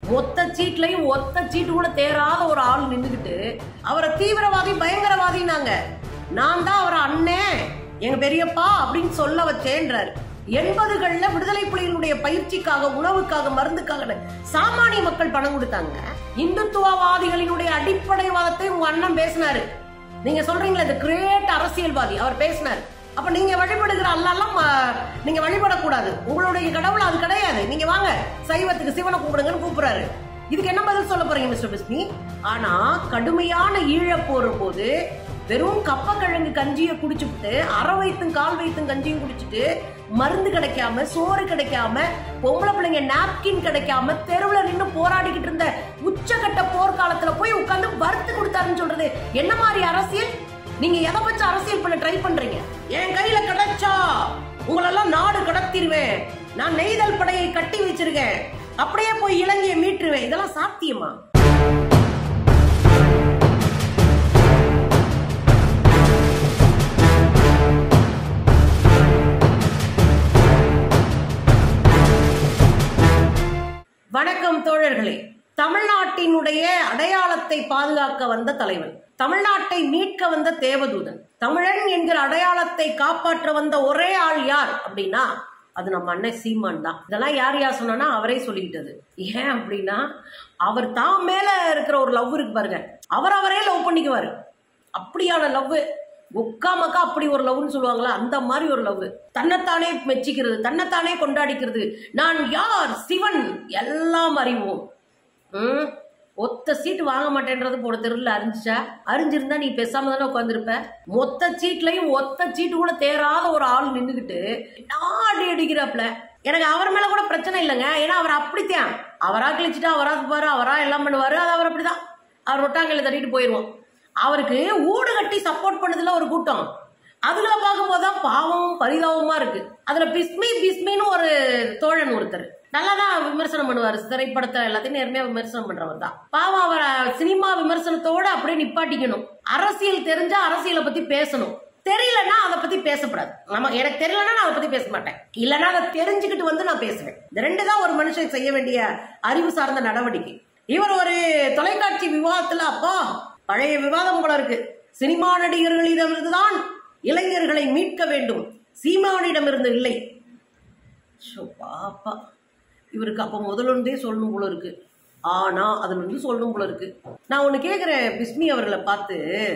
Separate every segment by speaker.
Speaker 1: மொத்த சீட்லயும் ஒத்த சீட்டு கூட தேராத ஒரு ஆள் நின்னுகிட்டு அவரை தீவிரவாதி பயங்கரவாதினாங்க நான் தான் அவரை அண்ணே எங்க பெரியப்பா அப்படின்னு சொல்ல வச்சேன்றாரு எண்பதுகள்ல விடுதலை புலிகளுடைய பயிற்சிக்காக உணவுக்காக மருந்துக்காக சாமானிய மக்கள் பணம் கொடுத்தாங்க இந்துத்துவவாதிகளினுடைய அடிப்படைவாதத்தை உங்க அண்ணன் பேசினாரு நீங்க சொல்றீங்களா இந்த கிரேட் அரசியல்வாதி அவர் பேசினார் அப்ப நீங்க வழிபடுகிற அல்லாலாம் ம- நீங்க வழிபடக்கூடாது உங்களுடைய கடவுள் அது கிடையாது நீங்க வாங்க சைவத்துக்கு சிவனை கூப்பிடுங்கன்னு கூப்பிடுறாரு இதுக்கு என்ன பதில் சொல்ல போறீங்க மிஸ்டர் பிஸ்மி ஆனா கடுமையான ஈழப்போர் போது வெறும் கப்பக்கிழங்கு கஞ்சியை குடிச்சுட்டு அரை வயித்தும் கால் வயித்தும் கஞ்சியும் குடிச்சிட்டு மருந்து கிடைக்காம சோறு கிடைக்காம பொம்பளை பிள்ளைங்க நாப்கின் கிடைக்காம தெருவுல நின்னு போராடிக்கிட்டு இருந்த உச்சகட்ட போர்க்காலத்துல போய் உட்கார்ந்து வறுத்து கொடுத்தாருன்னு சொல்றது என்ன மாதிரி அரசியல் நீங்க எதை வச்சு அரசியல் பண்ண ட்ரை பண்றீங்க என் கையில கிடைச்சா உங்களெல்லாம் நாடு கடத்திடுவேன் நான் நெய்தல் படையை கட்டி வச்சிருக்கேன் அப்படியே போய் இலங்கையை மீட்டுருவேன் இதெல்லாம் சாத்தியமா வணக்கம் தோழர்களே தமிழ்நாட்டினுடைய அடையாளத்தை பாதுகாக்க வந்த தலைவன் தமிழ்நாட்டை மீட்க வந்த தேவதூதன் தமிழன் என்கிற அடையாளத்தை காப்பாற்ற வந்த ஒரே ஆள் யார் அப்படின்னா அது நம்ம அண்ணன் சீமான் தான் இதெல்லாம் யார் யார் சொன்னா அவரே சொல்லிக்கிட்டது ஏன் அப்படின்னா அவர் தான் மேல இருக்கிற ஒரு லவ் இருக்கு பாருங்க அவர் அவரே லவ் பண்ணிக்குவாரு அப்படியான லவ் ஒக்காமக்கா அப்படி ஒரு லவ்னு சொல்லுவாங்களா அந்த மாதிரி ஒரு லவ் தன்னைத்தானே மெச்சிக்கிறது தன்னைத்தானே கொண்டாடிக்கிறது நான் யார் சிவன் எல்லாம் அறிவோம் ம் ஒத்த சீட்டு வாங்க மாட்டேன்றது போன தெருவில் அறிஞ்சிச்சா அறிஞ்சிருந்தா நீ பேசாம தானே உட்காந்துருப்ப மொத்த சீட்லயும் ஒத்த சீட்டு கூட தேராத ஒரு ஆள் நின்னுகிட்டு நாடி அடிக்கிறாப்ல எனக்கு அவர் மேல கூட பிரச்சனை இல்லைங்க ஏன்னா அவர் அப்படித்தான் அவரா கிழிச்சிட்டு அவரா இருப்பாரு அவரா எல்லாம் பண்ணுவாரு அது அவர் அப்படிதான் அவர் ஒட்டாங்கல்ல தட்டிட்டு போயிடுவோம் அவருக்கு ஊடு கட்டி சப்போர்ட் பண்ணதுல ஒரு கூட்டம் அதுல பார்க்கும்போது தான் பாவம் பரிதாபமா இருக்கு அதுல பிஸ்மி பிஸ்மின்னு ஒரு தோழன் ஒருத்தர் நல்லா தான் விமர்சனம் பண்ணுவாரு திரைப்படத்தை எல்லாத்தையும் நேர்மையா விமர்சனம் பண்றவர் தான் பாவம் அவர் சினிமா விமர்சனத்தோட அப்படியே நிப்பாட்டிக்கணும் அரசியல் தெரிஞ்சா அரசியலை பத்தி பேசணும் தெரியலன்னா அதை பத்தி பேசக்கூடாது நம்ம எனக்கு தெரியலன்னா நான் அதை பத்தி பேச மாட்டேன் இல்லைன்னா அதை தெரிஞ்சுக்கிட்டு வந்து நான் பேசுவேன் இந்த ரெண்டு தான் ஒரு மனுஷன் செய்ய வேண்டிய அறிவு சார்ந்த நடவடிக்கை இவர் ஒரு தொலைக்காட்சி விவாதத்துல அப்பா பழைய விவாதம் போல இருக்கு சினிமா நடிகர்களிடமிருந்து தான் இளைஞர்களை மீட்க வேண்டும் சீமானிடமிருந்து இல்லை ஷோ, பாப்பா இவருக்கு அப்ப முதலுண்டே சொல்லணும் போல இருக்கு ஆனா அதுல இருந்து சொல்லணும் போல இருக்கு நான் ஒண்ணு கேக்குறேன் பிஸ்மி அவர்களை பார்த்து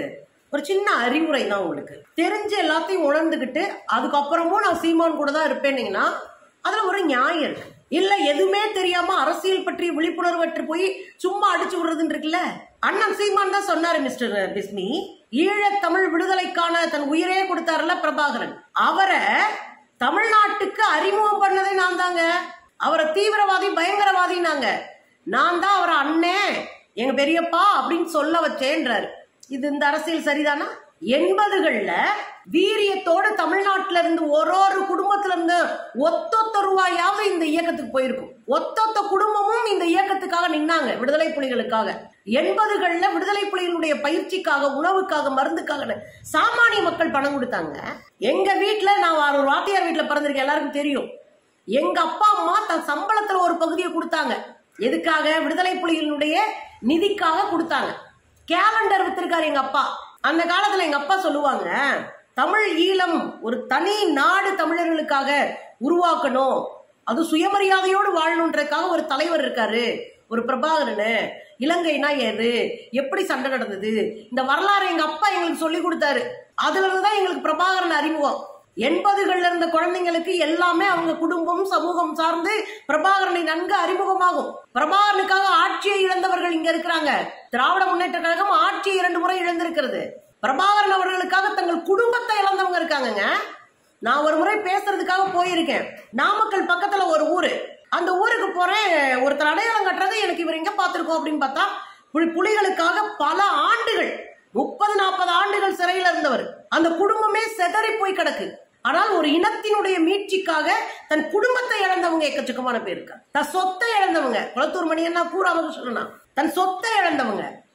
Speaker 1: ஒரு சின்ன அறிவுரை தான் உங்களுக்கு தெரிஞ்ச எல்லாத்தையும் உணர்ந்துகிட்டு அதுக்கப்புறமும் நான் சீமான் கூட தான் இருப்பேன்னீங்கன்னா அதுல ஒரு நியாயம் இருக்கு இல்ல எதுவுமே தெரியாம அரசியல் பற்றி விழிப்புணர்வற்று போய் சும்மா அடிச்சு விடுறதுன்னு இருக்குல்ல அண்ணன் சீமான் தான் சொன்னாரு மிஸ்டர் பிஸ்மி ஈழத் தமிழ் விடுதலைக்கான தன் உயிரே கொடுத்தாருல பிரபாகரன் அவரை தமிழ்நாட்டுக்கு அறிமுகம் பண்ணதே நான் தாங்க அவரை தீவிரவாதி பயங்கரவாதினாங்க நான் தான் அவரை அண்ணே எங்க பெரியப்பா அப்படின்னு சொல்ல வச்சேன்றாரு இது இந்த அரசியல் சரிதானா எண்பதுகள்ல வீரியத்தோட தமிழ்நாட்டுல இருந்து ஒரு ஒரு குடும்பத்துல இருந்து ஒத்தொத்த ரூபாயாவது இந்த இயக்கத்துக்கு போயிருக்கும் ஒத்தொத்த குடும்பமும் இந்த இயக்கத்துக்காக நின்னாங்க விடுதலை புலிகளுக்காக எண்பதுகள்ல விடுதலை புலிகளுடைய பயிற்சிக்காக உணவுக்காக மருந்துக்காக சாமானிய மக்கள் பணம் கொடுத்தாங்க எங்க வீட்டுல நான் ஒரு வாத்தியார் வீட்டுல பிறந்திருக்கேன் எல்லாருக்கும் தெரியும் எங்க அப்பா அம்மா தன் சம்பளத்துல ஒரு பகுதியை கொடுத்தாங்க எதுக்காக விடுதலை புலிகளினுடைய நிதிக்காக கொடுத்தாங்க கேலண்டர் வித்திருக்காரு எங்க அப்பா அந்த காலத்துல எங்க அப்பா சொல்லுவாங்க தமிழ் ஈழம் ஒரு தனி நாடு தமிழர்களுக்காக உருவாக்கணும் அது சுயமரியாதையோடு வாழணுன்றதுக்காக ஒரு தலைவர் இருக்காரு ஒரு பிரபாகரனு இலங்கைனா எது எப்படி சண்டை நடந்தது இந்த வரலாறு எங்க அப்பா எங்களுக்கு சொல்லி கொடுத்தாரு அதுல இருந்து தான் எங்களுக்கு பிரபாகரன் அறிமுகம் எண்பதுகள்ல இருந்த குழந்தைங்களுக்கு எல்லாமே அவங்க குடும்பம் சமூகம் சார்ந்து பிரபாகரனை நன்கு அறிமுகமாகும் பிரபாகரனுக்காக ஆட்சியை இழந்தவர்கள் இங்க இருக்கிறாங்க திராவிட முன்னேற்ற கழகம் ஆட்சியை இரண்டு முறை இழந்திருக்கிறது பிரபாகரன் அவர்களுக்காக தங்கள் குடும்பத்தை இழந்தவங்க இருக்காங்கங்க நான் ஒரு முறை பேசுறதுக்காக போயிருக்கேன் நாமக்கல் பக்கத்துல ஒரு ஊரு அந்த ஊருக்கு போறேன் ஒருத்தர் அடையாளம் கட்டுறது எனக்கு இவர் எங்க பார்த்திருக்கோம் அப்படின்னு பார்த்தா புலி- புலிகளுக்காக பல ஆண்டுகள் முப்பது நாற்பது ஆண்டுகள் சிறையில் இருந்தவர் அந்த குடும்பமே செதறி போய் கிடக்கு ஆனால் ஒரு இனத்தினுடைய மீட்சிக்காக தன் குடும்பத்தை இழந்தவங்க எக்கச்சக்கமான பேர் இருக்கா தன் சொத்தை இழந்தவங்க குளத்தூர் மணியன்னா பூ ராமகிருஷ்ணனா தன் சொத்தை இழந்தவங்க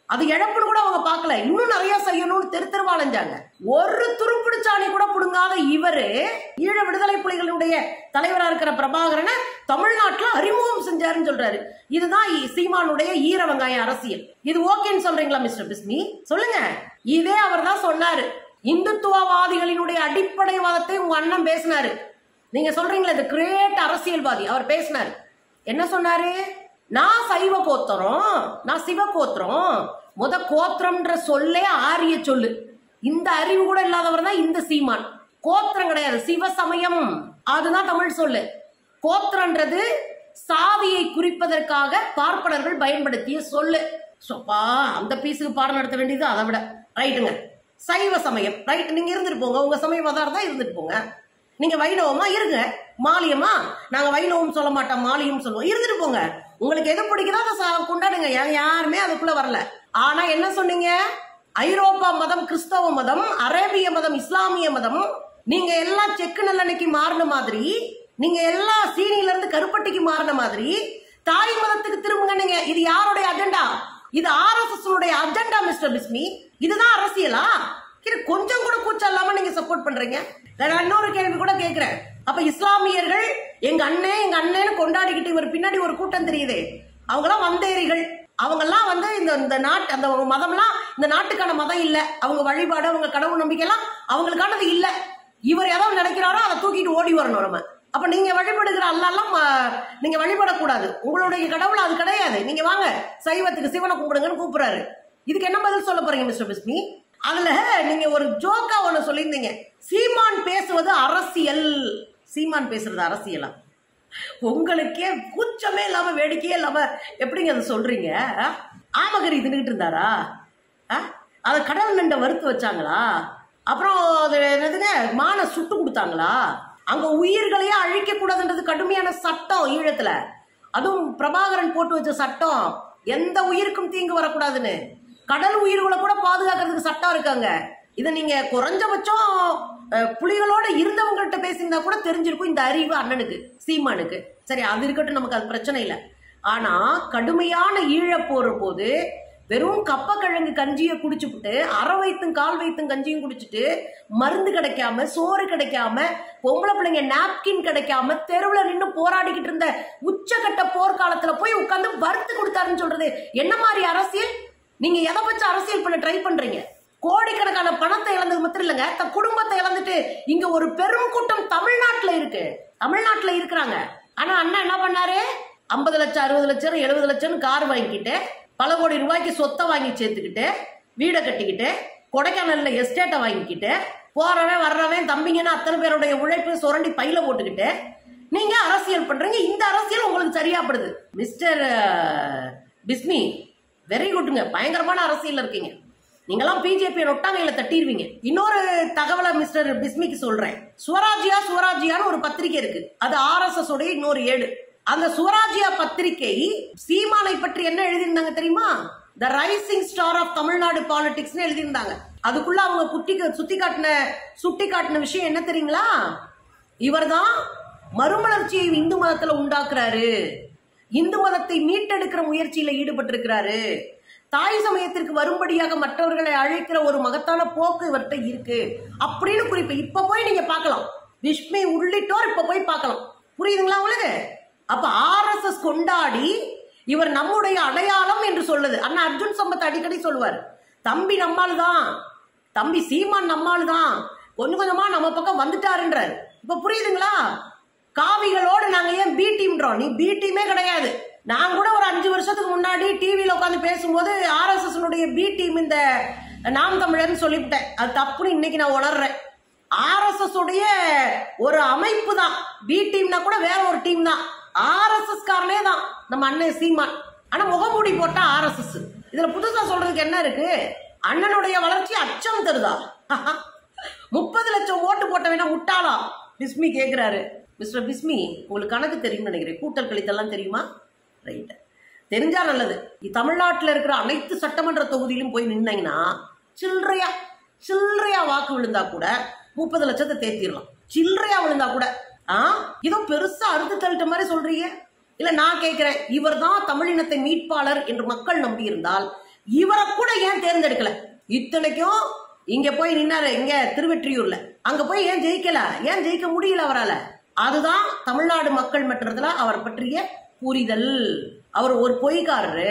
Speaker 1: அது இழப்புன்னு கூட அவங்க பார்க்கல இன்னும் நிறைய செய்யணும்னு தெரு தெருவா அலைஞ்சாங்க ஒரு துருப்பிடிச்சாணி கூட புடுங்காத இவரு ஈழ விடுதலை புலிகளுடைய தலைவரா இருக்கிற பிரபாகரனை தமிழ்நாட்டுல அறிமுகம் செஞ்சாருன்னு சொல்றாரு இதுதான் இ- சீமானுடைய ஈர வெங்காய அரசியல் இது ஓகேன்னு சொல்றீங்களா மிஸ்டர் பிஸ்மி சொல்லுங்க இதே அவர் தான் சொன்னாரு இந்துத்துவவாதிகளினுடைய அடிப்படைவாதத்தை உங்க அண்ணன் பேசினாரு நீங்க சொல்றீங்களா இது கிரேட் அரசியல்வாதி அவர் பேசினாரு என்ன சொன்னாரு நான் சைவ கோத்திரம் நான் சிவ கோத்திரம் முத கோத்திரம்ன்ற சொல்லே ஆரிய சொல்லு இந்த அறிவு கூட இல்லாதவர் தான் இந்த சீமான் கோத்திரம் கிடையாது சிவ சமயம் அதுதான் தமிழ் சொல்லு கோத்திரன்றது சாதியை குறிப்பதற்காக பார்ப்பனர்கள் பயன்படுத்திய சொல்லு சொப்பா அந்த பீஸுக்கு பாடம் நடத்த வேண்டியது அதை விட ரைட்டுங்க சைவ சமயம் ரைட் நீங்க இருந்துட்டு போங்க உங்க சமயவாதம் இருந்தா இருந்துட்டு போங்க நீங்க வைணவமா இருங்க மாலியமா நாங்க வைணவம் சொல்ல மாட்டோம் மாலியம் சொல்லுவோம் இருந்துட்டு போங்க உங்களுக்கு எது பிடிக்குதோ அதை சா- கொண்டாடுங்க யா- யாருமே அதுக்குள்ள வரல ஆனா என்ன சொன்னீங்க ஐரோப்பா மதம் கிறிஸ்தவ மதம் அரேபிய மதம் இஸ்லாமிய மதம் நீங்க எல்லாம் செக்கு நல்லெண்ணெய்க்கு மாறின மாதிரி நீங்க எல்லாம் சீனியில இருந்து கருப்பட்டிக்கு மாறின மாதிரி தாய் மதத்துக்கு திரும்புங்க நீங்க இது யாருடைய அஜெண்டா இது ஆர்எஸ்எஸ் உடைய அஜெண்டா மிஸ்டர் பிஸ்மி இதுதான் அரசியலா இது கொஞ்சம் கூட கூச்சம் இல்லாம நீங்க சப்போர்ட் பண்றீங்க நான் இன்னொரு கேள்வி கூட கேக்குறேன் அப்ப இஸ்லாமியர்கள் எங்க அண்ணன் எங்க அண்ணன்னு கொண்டாடிக்கிட்டு இவர் பின்னாடி ஒரு கூட்டம் தெரியுதே அவங்களாம் வந்தேரிகள் அவங்கெல்லாம் வந்து இந்த இந்த நாட்டு அந்த மதம்லாம் இந்த நாட்டுக்கான மதம் இல்ல அவங்க வழிபாடு அவங்க கடவுள் நம்பிக்கைலாம் அவங்களுக்கானது இல்ல இவர் எதோ நினைக்கிறாரோ அதை தூக்கிட்டு ஓடி வரணும் நம்ம அப்ப நீங்க வழிபடுகிற அல்லாலாம் ம- நீங்க வழிபடக்கூடாது உங்களுடைய கடவுள் அது கிடையாது நீங்க வாங்க சைவத்துக்கு சிவனை கும்பிடுங்கன்னு கூப்பிடுறாரு இதுக்கு என்ன பதில் சொல்ல போறீங்க மிஸ்டர் பிஸ்மி அதுல நீங்க ஒரு ஜோக்கா ஒண்ணு சொல்லியிருந்தீங்க சீமான் பேசுவது அரசியல் சீமான் பேசுறது அரசியலா உங்களுக்கே கூச்சமே இல்லாம வேடிக்கையே இல்லாம எப்படிங்க அதை சொல்றீங்க ஆ? ஆமகரி தின்னுகிட்டு இருந்தாரா ஆ? அதை கடல் நண்டை வறுத்து வச்சாங்களா அப்புறம் அது என்னதுங்க மானை சுட்டு கொடுத்தாங்களா அங்க உயிர்களையே அழிக்க கூடாதுன்றது கடுமையான சட்டம் ஈழத்துல அதுவும் பிரபாகரன் போட்டு வச்ச சட்டம் எந்த உயிருக்கும் தீங்கு வரக்கூடாதுன்னு கடல் உயிர்களை கூட பாதுகாக்கிறதுக்கு சட்டம் இருக்காங்க இதை நீங்க குறைஞ்சபட்சம் அஹ், புலிகளோட இருந்தவங்கள்ட்ட பேசியிருந்தா கூட தெரிஞ்சிருக்கும் இந்த அறிவு அண்ணனுக்கு சீமானுக்கு சரி அது இருக்கட்டும் நமக்கு அது பிரச்சனை இல்லை ஆனா கடுமையான ஈழப்போற போது வெறும் கப்பக்கிழங்கு கஞ்சியை குடிச்சுப்புட்டு அரை வைத்தும் கால் வைத்தும் கஞ்சியும் குடிச்சிட்டு மருந்து கிடைக்காம சோறு கிடைக்காம பொம்பளை பிள்ளைங்க நாப்கின் கிடைக்காம தெருவுல நின்னு போராடிக்கிட்டு இருந்த உச்சகட்ட போர்க்காலத்துல போய் உட்கார்ந்து வறுத்து கொடுத்தாருன்னு சொல்றது என்ன மாதிரி அரசியல் நீங்க எதை வச்சு அரசியல் பண்ண ட்ரை பண்றீங்க கோடிக்கணக்கான பணத்தை இழந்தது மாத்திரம் இல்லைங்க தன் குடும்பத்தை இழந்துட்டு இங்க ஒரு பெரும் கூட்டம் தமிழ்நாட்டுல இருக்கு தமிழ்நாட்டுல இருக்கிறாங்க ஆனா அண்ணா என்ன பண்ணாரு ஐம்பது லட்சம் அறுபது லட்சம் எழுபது லட்சம் கார் வாங்கிக்கிட்டு பல கோடி ரூபாய்க்கு சொத்தை வாங்கி சேர்த்துக்கிட்டு வீடை கட்டிக்கிட்டு கொடைக்கானல்ல எஸ்டேட்டை வாங்கிக்கிட்டு போறவன் வர்றவன் தம்பிங்கன்னா அத்தனை பேருடைய உழைப்பு சுரண்டி பையில போட்டுக்கிட்டு நீங்க அரசியல் பண்றீங்க இந்த அரசியல் உங்களுக்கு சரியாப்படுது மிஸ்டர் பிஸ்மி வெரி குட்ங்க பயங்கரமான அரசியல் இருக்கீங்க நீங்களாம் பிஜேபி நொட்டாங்கையில தட்டிடுவீங்க இன்னொரு தகவலை மிஸ்டர் பிஸ்மிக்கு சொல்றேன் சுவராஜ்யா சுவராஜ்யான்னு ஒரு பத்திரிக்கை இருக்கு அது ஆர்எஸ்எஸ் உடைய இன்னொரு ஏடு அந்த சுவராஜ்யா பத்திரிகை சீமானை பற்றி என்ன எழுதியிருந்தாங்க தெரியுமா the rising star of Tamil Nadu பாலிடிக்ஸ்னு எழுதியிருந்தாங்க அதுக்குள்ள அவங்க குட்டி சுத்தி காட்டின சுட்டி காட்டின விஷயம் என்ன தெரியுங்களா இவர்தான் மறுமலர்ச்சியை இந்து மதத்துல உண்டாக்குறாரு இந்து மதத்தை மீட்டெடுக்கிற முயற்சியில ஈடுபட்டிருக்கிறாரு தாய் சமயத்திற்கு வரும்படியாக மற்றவர்களை அழைக்கிற ஒரு மகத்தான போக்கு இவர்கிட்ட இருக்கு அப்படின்னு குறிப்பு இப்ப போய் நீங்க பார்க்கலாம் விஷ்மி உள்ளிட்டோர் இப்ப போய் பார்க்கலாம் புரியுதுங்களா உங்களுக்கு அப்ப ஆர்எஸ்எஸ் கொண்டாடி இவர் நம்முடைய அடையாளம் என்று சொல்லுது அண்ணா அர்ஜுன் சம்பத் அடிக்கடி சொல்லுவார் தம்பி நம்மால் தான் தம்பி சீமான் நம்மால் தான் கொஞ்சம் கொஞ்சமா நம்ம பக்கம் வந்துட்டாருன்றாரு இப்ப புரியுதுங்களா காவிகளோடு நாங்க ஏன் பி டீம்ன்றோம் நீ பி டீமே கிடையாது நான் கூட ஒரு அஞ்சு வருஷத்துக்கு முன்னாடி டிவியில உட்காந்து பேசும்போது ஆர்எஸ்எஸ் பி டீம் இந்த நாம் தமிழர்னு சொல்லிவிட்டேன் அது தப்புன்னு இன்னைக்கு நான் உணர்றேன் ஆர்எஸ்எஸ் உடைய ஒரு அமைப்பு தான் பி டீம்னா கூட வேற ஒரு டீம் தான் ஆர்எஸ்எஸ் காரனே தான் நம்ம அண்ணன் சீமான் ஆனா முகமூடி போட்டா ஆர்எஸ்எஸ் இதுல புதுசா சொல்றதுக்கு என்ன இருக்கு அண்ணனுடைய வளர்ச்சி அச்சம் தருதா முப்பது லட்சம் ஓட்டு போட்ட வேணா முட்டாளா பிஸ்மி கேக்குறாரு மிஸ்டர் பிஸ்மி உங்களுக்கு கணக்கு தெரியும்னு நினைக்கிறேன் கூட்டல் கழித்தெல்லாம் தெரியுமா ரைட் தெரிஞ்சா நல்லது இ- தமிழ்நாட்டுல இருக்கிற அனைத்து சட்டமன்ற தொகுதியிலும் போய் நின்னீங்கன்னா சில்லறையா சில்லறையா வாக்கு விழுந்தா கூட முப்பது லட்சத்தை தேத்திடலாம் சில்லறையா விழுந்தா கூட ஆ இதோ பெருசா அறுத்து தள்ளிட்ட மாதிரி சொல்றீங்க இல்ல நான் கேட்கிறேன் இவர் தான் தமிழினத்தை மீட்பாளர் என்று மக்கள் நம்பியிருந்தால் இவரை கூட ஏன் தேர்ந்தெடுக்கல இத்தனைக்கும் இங்க போய் நின்னாரு இங்க திருவெற்றியூர்ல அங்க போய் ஏன் ஜெயிக்கல ஏன் ஜெயிக்க முடியல அவரால அதுதான் தமிழ்நாடு மக்கள் மன்றத்துல அவர் பற்றிய புரிதல் அவர் ஒரு பொய்காரரு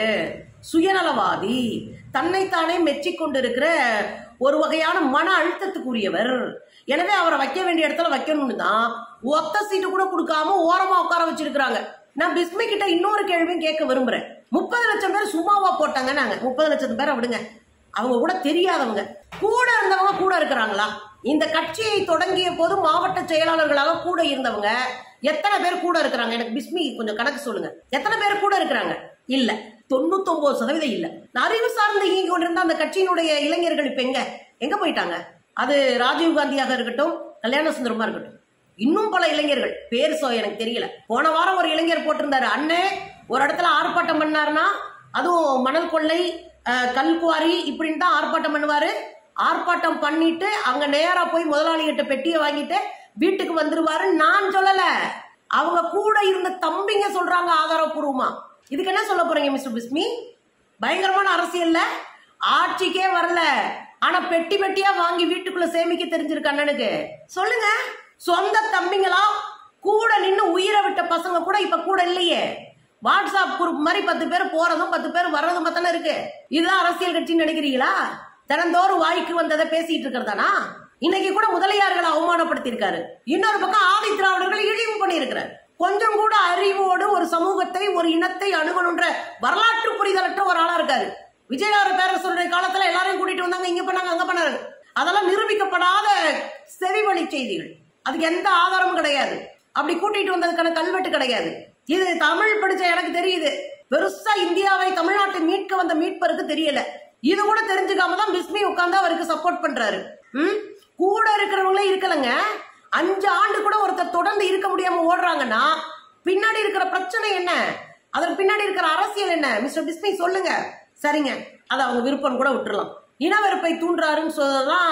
Speaker 1: சுயநலவாதி தன்னைத்தானே மெச்சிக் கொண்டிருக்கிற ஒரு வகையான மன அழுத்தத்துக்குரியவர் எனவே அவரை வைக்க வேண்டிய இடத்துல வைக்கணும்னு தான் ஒத்த சீட்டு கூட கொடுக்காம ஓரமா உட்கார வச்சிருக்கிறாங்க நான் பிஸ்மி கிட்ட இன்னொரு கேள்வியும் கேட்க விரும்புறேன் முப்பது லட்சம் பேர் சும்மாவா போட்டாங்க நாங்க முப்பது லட்சம் பேரை விடுங்க அவங்க கூட தெரியாதவங்க கூட இருந்தவங்க கூட இருக்கிறாங்களா இந்த கட்சியை தொடங்கிய போது மாவட்ட செயலாளர்களாக கூட இருந்தவங்க எத்தனை பேர் கூட இருக்கிறாங்க எனக்கு பிஸ்மி கொஞ்சம் கணக்கு சொல்லுங்க எத்தனை பேர் கூட இருக்கிறாங்க இல்ல தொண்ணூத்தொன்பது சதவீதம் இல்ல அறிவு சார்ந்து இயங்கி கொண்டிருந்த அந்த கட்சியினுடைய இளைஞர்கள் இப்ப எங்க எங்க போயிட்டாங்க அது ராஜீவ் காந்தியாக இருக்கட்டும் கல்யாண சுந்தரமா இருக்கட்டும் இன்னும் பல இளைஞர்கள் பேர் சோ எனக்கு தெரியல போன வாரம் ஒரு இளைஞர் போட்டிருந்தாரு அண்ணே ஒரு இடத்துல ஆர்ப்பாட்டம் பண்ணாருன்னா அதுவும் மணல் கொள்ளை அஹ், கல்குவாரி இப்படின்னு தான் ஆர்ப்பாட்டம் பண்ணுவாரு ஆர்ப்பாட்டம் பண்ணிட்டு அங்க நேரா போய் முதலாளிகிட்ட பெட்டியை வாங்கிட்டு வீட்டுக்கு வந்துருவாரு நான் சொல்லல அவங்க கூட இருந்த தம்பிங்க சொல்றாங்க ஆதாரப்பூர்வமா இதுக்கு என்ன சொல்ல போறீங்க மிஸ்டர் பிஸ்மி பயங்கரமான அரசியல்ல ஆட்சிக்கே வரல ஆனா பெட்டி பெட்டியா வாங்கி வீட்டுக்குள்ள சேமிக்க தெரிஞ்சிருக்கு அண்ணனுக்கு சொல்லுங்க சொந்த தம்பிங்களா கூட நின்னு உயிரை விட்ட பசங்க கூட இப்ப கூட இல்லையே வாட்ஸ்அப் குரூப் மாதிரி பத்து பேர் போறதும் பத்து பேர் வர்றதும் தானே இருக்கு இதுதான் அரசியல் கட்சின்னு நினைக்கிறீங்களா தினந்தோறும் வாய்க்கு வந்ததை பேசிட்டு இருக்கிறதானா இன்னைக்கு கூட முதலியார்களை அவமானப்படுத்தி இருக்காரு இன்னொரு பக்கம் ஆதி திராவிடர்களை இழிவு பண்ணியிருக்கிறார் கொஞ்சம் கூட அறிவோடு ஒரு சமூகத்தை ஒரு இனத்தை அணுகணுன்ற வரலாற்று புரிதலற்ற ஒரு ஆளா இருக்காரு விஜயநகர பேரரசருடைய காலத்துல எல்லாரையும் கூட்டிட்டு வந்தாங்க இங்க பண்ணாங்க அங்க பண்ணாரு அதெல்லாம் நிரூபிக்கப்படாத செவிவழி செய்திகள் அதுக்கு எந்த ஆதாரமும் கிடையாது அப்படி கூட்டிட்டு வந்ததுக்கான கல்வெட்டு கிடையாது இது தமிழ் படிச்ச எனக்கு தெரியுது பெருசா இந்தியாவை தமிழ்நாட்டை மீட்க வந்த மீட்பருக்கு தெரியல இது கூட தெரிஞ்சுக்காம தான் பிஸ்மி உட்கார்ந்து அவருக்கு சப்போர்ட் பண்றாரு ம்? கூட இருக்கிறவங்களே இருக்கலங்க அஞ்சு ஆண்டு கூட ஒருத்தர் தொடர்ந்து இருக்க முடியாம ஓடுறாங்கன்னா பின்னாடி இருக்கிற பிரச்சனை என்ன அதற்கு பின்னாடி இருக்கிற அரசியல் என்ன மிஸ்டர் பிஸ்மி சொல்லுங்க சரிங்க அது அவங்க விருப்பம் கூட விட்டுறலாம் இனவெறுப்பை தூண்டுறாருன்னு சொல்லலாம்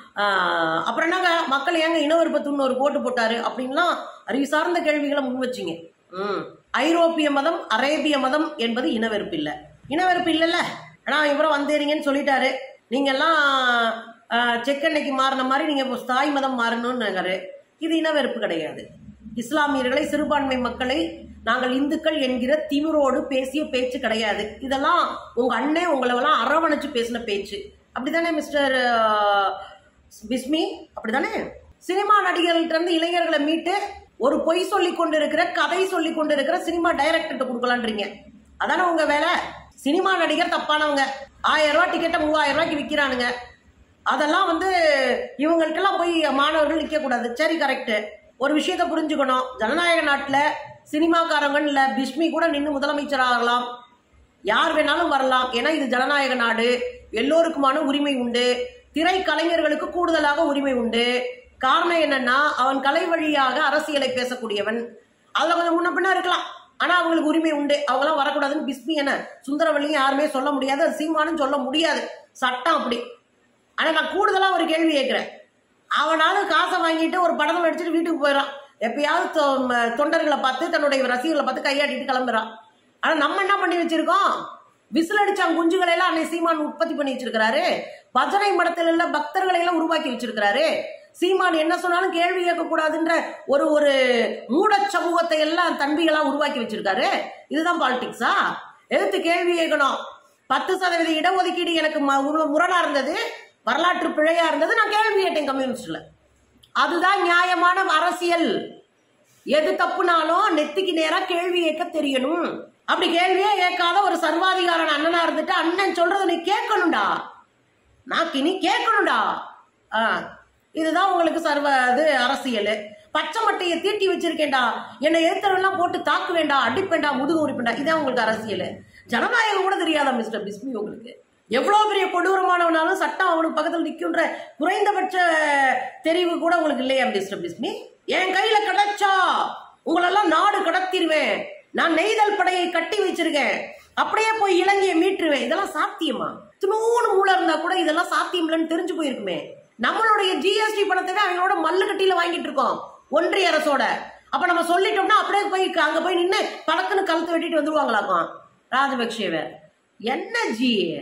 Speaker 1: ஆஹ், அப்புறம் என்னங்க மக்கள் ஏங்க இனவெறுப்பை தூண்டு ஒரு போட்டு போட்டாரு அப்படின்லாம் அறிவு சார்ந்த கேள்விகளை முன் வச்சிங்க ம் ஐரோப்பிய மதம் அரேபிய மதம் என்பது இனவெறுப்பு இல்லை இனவெறுப்பு இல்லைல்ல ஆனா இவரும் வந்தேறீங்கன்னு சொல்லிட்டாரு நீங்க எல்லாம் ஆஹ், செக்கெண்ணெய்க்கு மாறின மாதிரி நீங்க இப்போ தாய் மதம் மாறணும்னுங்காரு இது இனவெறுப்பு கிடையாது இஸ்லாமியர்களை சிறுபான்மை மக்களை நாங்கள் இந்துக்கள் என்கிற திமிரோடு பேசிய பேச்சு கிடையாது இதெல்லாம் உங்க அண்ணன் உங்களெல்லாம் அரவணைச்சு பேசின பேச்சு அப்படிதானே மிஸ்டர் பிஸ்மி அப்படிதானே சினிமா நடிகர்கள்ட்ட இருந்து இளைஞர்களை மீட்டு ஒரு பொய் சொல்லி கொண்டிருக்கிற கதை சொல்லி கொண்டிருக்கிற சினிமா டைரக்டர்கிட்ட கொடுக்கலான்றீங்க அதானே உங்க வேலை சினிமா நடிகர் தப்பானவங்க ஆயிரம் ரூபாய் டிக்கெட்டை மூவாயிரம் ரூபாய்க்கு விற்கிறானுங்க அதெல்லாம் வந்து இவங்கள்ட்டெல்லாம் போய் மாணவர்கள் நிற்க கூடாது சரி கரெக்ட் ஒரு விஷயத்த புரிஞ்சுக்கணும் ஜனநாயக நாட்டில் சினிமாக்காரங்க இல்ல பிஸ்மி கூட நின்று முதலமைச்சர் ஆகலாம் யார் வேணாலும் வரலாம் ஏன்னா இது ஜனநாயக நாடு எல்லோருக்குமான உரிமை உண்டு திரை கலைஞர்களுக்கு கூடுதலாக உரிமை உண்டு காரணம் என்னன்னா அவன் கலை வழியாக அரசியலை பேசக்கூடியவன் அதுல கொஞ்சம் முன்ன பின்ன இருக்கலாம் ஆனா அவங்களுக்கு உரிமை உண்டு அவங்களாம் வரக்கூடாதுன்னு பிஸ்மி என்ன சுந்தரவள்ளியும் யாருமே சொல்ல முடியாது அது சீமானும் சொல்ல முடியாது சட்டம் அப்படி ஆனா நான் கூடுதலா ஒரு கேள்வி கேட்கிறேன் அவனாவது காசை வாங்கிட்டு ஒரு படத்தை நடிச்சுட்டு வீட்டுக்கு போயிடறான் எப்பயாவது தொ- ம- தொண்டர்களை பார்த்து தன்னுடைய ரசிகர்களை பார்த்து கையாட்டிட்டு கிளம்புறான் ஆனா நம்ம என்ன பண்ணி வச்சிருக்கோம் விசில் அடிச்சாங்க குஞ்சுகளை எல்லாம் அன்னை சீமான் உற்பத்தி பண்ணி வச்சிருக்கிறாரு பஜனை மடத்துல எல்லாம் பக்தர்களை எல்லாம் உருவாக்கி வச்சிருக்கிறாரு சீமான் என்ன சொன்னாலும் கேள்வி கேட்கக்கூடாதுன்ற ஒரு ஒரு மூட சமூகத்தை எல்லாம் தன்பிகளா உருவாக்கி வச்சிருக்காரு இதுதான் பாலிடிக்ஸா எதிர்த்து கேள்வி கேட்கணும் பத்து சதவீத இடஒதுக்கீடு எனக்கு ம- உரு- முரணா இருந்தது வரலாற்று பிழையா இருந்தது நான் கேள்வி கேட்டேன் கம்யூனிஸ்ட்ல அதுதான் நியாயமான அரசியல் எது தப்புனாலும் நெத்திக்கு நேரா கேள்வி கேட்க தெரியணும் அப்படி கேள்வியே கேட்காத ஒரு சர்வாதிகாரன் அண்ணனா இருந்துட்டு அண்ணன் சொல்றதை நீ கேட்கணும்டா நாக்கு நீ கேட்கணும்டா ஆ இதுதான் உங்களுக்கு சர்வ இது அரசியல் பச்சை மட்டையை தீட்டி வச்சிருக்கேன்டா என்னை எதிர்த்தவெல்லாம் போட்டு தாக்குவேண்டா அடிப்பேண்டா முதுகு உரிப்பேண்டா இதான் உங்களுக்கு அரசியல் ஜனநாயகம் கூட தெரியாதா மிஸ்டர் பிஸ்மி உங்களுக்கு எவ்வளவு பெரிய கொடூரமானவனாலும் சட்டம் அவனுக்கு பக்கத்தில் நிற்கின்ற குறைந்தபட்ச தெரிவு கூட உங்களுக்கு இல்லையா மிஸ்டர் பிஸ்மி என் கையில கிடைச்சா உங்களெல்லாம் நாடு கடத்திடுவேன் நான் நெய்தல் படையை கட்டி வச்சிருக்கேன் அப்படியே போய் இலங்கையை மீட்டுருவேன் இதெல்லாம் சாத்தியமா தினூறு மூளை இருந்தா கூட இதெல்லாம் சாத்தியம் இல்லைன்னு தெரிஞ்சு போயிருக்குமே நம்மளுடைய ஜிஎஸ்டி பணத்தை அவங்களோட மல்லு கட்டியில வாங்கிட்டு இருக்கோம் ஒன்றிய அரசோட அப்ப நம்ம சொல்லிட்டோம்னா அப்படியே போய் அங்க போய் நின்று படக்குன்னு கழுத்து வெட்டிட்டு வந்துருவாங்களாக்கும் ராஜபக்சேவை என்ன ஜி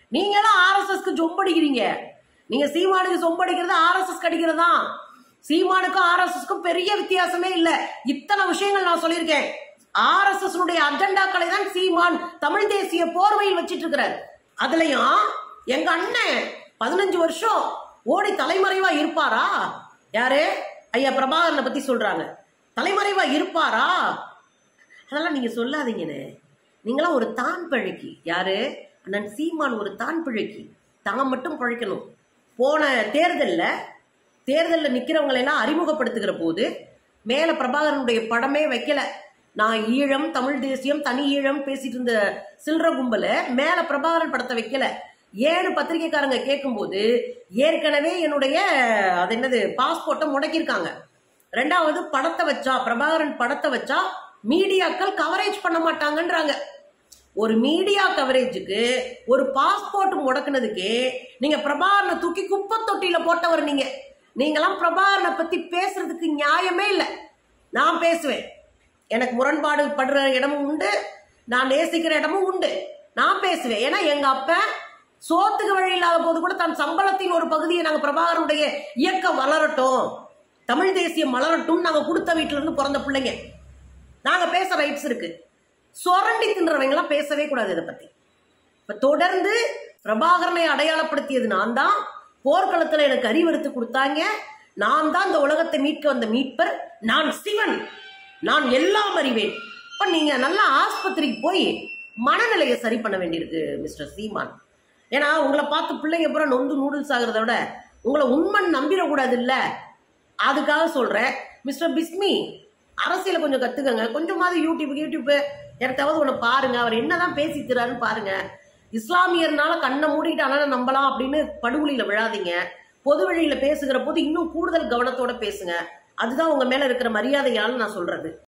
Speaker 1: நீங்க எல்லாம் ஆர்எஸ்எஸ்க்கு சொம்படிக்கிறீங்க நீங்க சீமானுக்கு சொம்படிக்கிறது ஆர்எஸ்எஸ் கடிக்கிறதா சீமானுக்கும் ஆர்எஸ்எஸ்க்கும் பெரிய வித்தியாசமே இல்ல இத்தனை விஷயங்கள் நான் சொல்லியிருக்கேன் ஆர்எஸ்எஸ் அஜெண்டாக்களை தான் சீமான் தமிழ் தேசிய போர்வையில் வச்சிட்டு இருக்கிறார் அதுலயும் எங்க அண்ணன் பதினஞ்சு வருஷம் ஓடி தலைமறைவா இருப்பாரா யாரு ஐயா பிரபாகரனை பத்தி சொல்றாங்க தலைமறைவா இருப்பாரா அதெல்லாம் நீங்க சொல்லாதீங்கன்னு நீங்களாம் ஒரு தான் பிழைக்கி யாரு அண்ணன் சீமான் ஒரு தான் பிழைக்கி தான் மட்டும் பிழைக்கணும் போன தேர்தல்ல தேர்தலில் நிக்கிறவங்களை எல்லாம் அறிமுகப்படுத்துகிற போது மேல பிரபாகரனுடைய படமே வைக்கல நான் ஈழம் தமிழ் தேசியம் தனி ஈழம் பேசிட்டு இருந்த சில்ற கும்பல மேல பிரபாகரன் படத்தை வைக்கல ஏழு பத்திரிகைக்காரங்க கேட்கும்போது ஏற்கனவே என்னுடைய அது என்னது பாஸ்போர்ட்டை முடக்கியிருக்காங்க ரெண்டாவது படத்தை வச்சா பிரபாகரன் படத்தை வச்சா மீடியாக்கள் கவரேஜ் பண்ண மாட்டாங்கன்றாங்க ஒரு மீடியா கவரேஜுக்கு ஒரு பாஸ்போர்ட் முடக்குனதுக்கு நீங்க பிரபாகரனை தூக்கி குப்பை தொட்டியில போட்டவர் நீங்க நீங்களாம் பிரபாகரனை பத்தி பேசுறதுக்கு நியாயமே இல்லை நான் பேசுவேன் எனக்கு முரண்பாடு படுற இடமும் உண்டு நான் நேசிக்கிற இடமும் உண்டு நான் பேசுவேன் ஏன்னா எங்க அப்ப சோத்துக்கு வழி இல்லாத போது கூட தன் சம்பளத்தின் ஒரு பகுதியை நாங்க பிரபாகரனுடைய இயக்கம் வளரட்டும் தமிழ் தேசியம் வளரட்டும் நாங்க கொடுத்த வீட்டுல இருந்து பிறந்த பிள்ளைங்க நாங்க பேச ரைட்ஸ் இருக்கு சொரண்டி தின்றவங்க எல்லாம் பேசவே கூடாது இதை பத்தி இப்ப தொடர்ந்து பிரபாகரனை அடையாளப்படுத்தியது நான் தான் போர்க்களத்துல எனக்கு அறிவுறுத்து கொடுத்தாங்க நான் தான் இந்த உலகத்தை மீட்க வந்த மீட்பர் நான் சிவன் நான் எல்லாம் அறிவேன் இப்ப நீங்க நல்லா ஆஸ்பத்திரிக்கு போய் மனநிலையை சரி பண்ண வேண்டியிருக்கு மிஸ்டர் சீமான் ஏன்னா உங்களை பார்த்து பிள்ளைங்க பூரா நொந்து நூடுல்ஸ் ஆகுறத விட உங்களை உண்மன் நம்பிடக்கூடாது இல்ல அதுக்காக சொல்றேன் மிஸ்டர் பிஸ்மி அரசியல கொஞ்சம் கத்துக்கங்க கொஞ்சமாவது யூடியூப் யூடியூப் யார்த்தாவது ஒன்று பாருங்க அவர் என்னதான் பேசிக்கிறாருன்னு பாருங்க இஸ்லாமியர்னால கண்ணை மூடிட்டு அண்ணனை நம்பலாம் அப்படின்னு படுகொலியில விழாதீங்க பொது வழியில பேசுகிற போது இன்னும் கூடுதல் கவனத்தோட பேசுங்க அதுதான் உங்க மேல இருக்கிற மரியாதையால நான் சொல்றது